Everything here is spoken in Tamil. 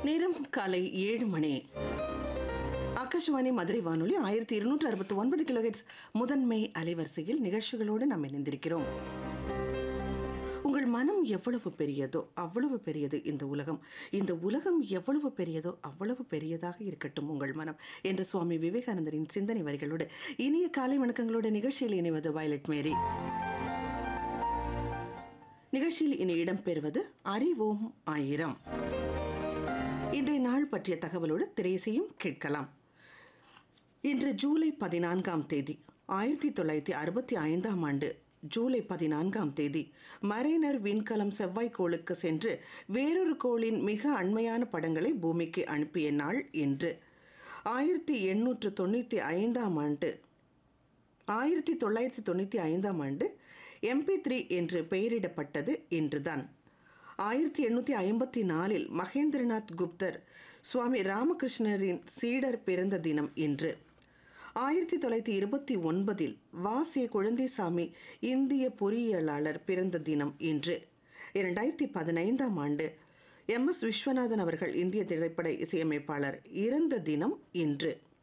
நேரம் காலை ஏழு மணி ஆகாஷவாணி மதுரை வானொலி ஆயிரத்தி இருநூற்று அறுபத்தி ஒன்பது கிலோஹெட்ஸ் முதன்மை அலைவரிசையில் நிகழ்ச்சிகளோடு நாம் இணைந்திருக்கிறோம் உங்கள் மனம் எவ்வளவு பெரியதோ அவ்வளவு பெரியது இந்த உலகம் இந்த உலகம் எவ்வளவு பெரியதோ அவ்வளவு பெரியதாக இருக்கட்டும் உங்கள் மனம் என்று சுவாமி விவேகானந்தரின் சிந்தனை வரிகளோடு இனிய காலை வணக்கங்களோடு நிகழ்ச்சியில் இணைவது வயலட் மேரி நிகழ்ச்சியில் இனி இடம்பெறுவது அறிவோம் ஆயிரம் இன்றைய நாள் பற்றிய தகவலோடு திரைசையும் கேட்கலாம் இன்று ஜூலை பதினான்காம் தேதி ஆயிரத்தி தொள்ளாயிரத்தி அறுபத்தி ஐந்தாம் ஆண்டு ஜூலை பதினான்காம் தேதி மரைனர் விண்கலம் செவ்வாய்க்கோளுக்கு சென்று வேறொரு கோளின் மிக அண்மையான படங்களை பூமிக்கு அனுப்பிய நாள் என்று ஆயிரத்தி எண்ணூற்று தொண்ணூற்றி ஐந்தாம் ஆண்டு ஆயிரத்தி தொள்ளாயிரத்தி தொண்ணூற்றி ஐந்தாம் ஆண்டு எம்பி த்ரீ என்று பெயரிடப்பட்டது இன்றுதான் ஆயிரத்தி எண்ணூற்றி ஐம்பத்தி நாலில் மகேந்திரநாத் குப்தர் சுவாமி ராமகிருஷ்ணரின் சீடர் பிறந்த தினம் இன்று ஆயிரத்தி தொள்ளாயிரத்தி இருபத்தி ஒன்பதில் வாசிய குழந்தைசாமி இந்திய பொறியியலாளர் பிறந்த தினம் இன்று இரண்டாயிரத்தி பதினைந்தாம் ஆண்டு எம் எஸ் விஸ்வநாதன் அவர்கள் இந்திய திரைப்பட இசையமைப்பாளர் இறந்த தினம் இன்று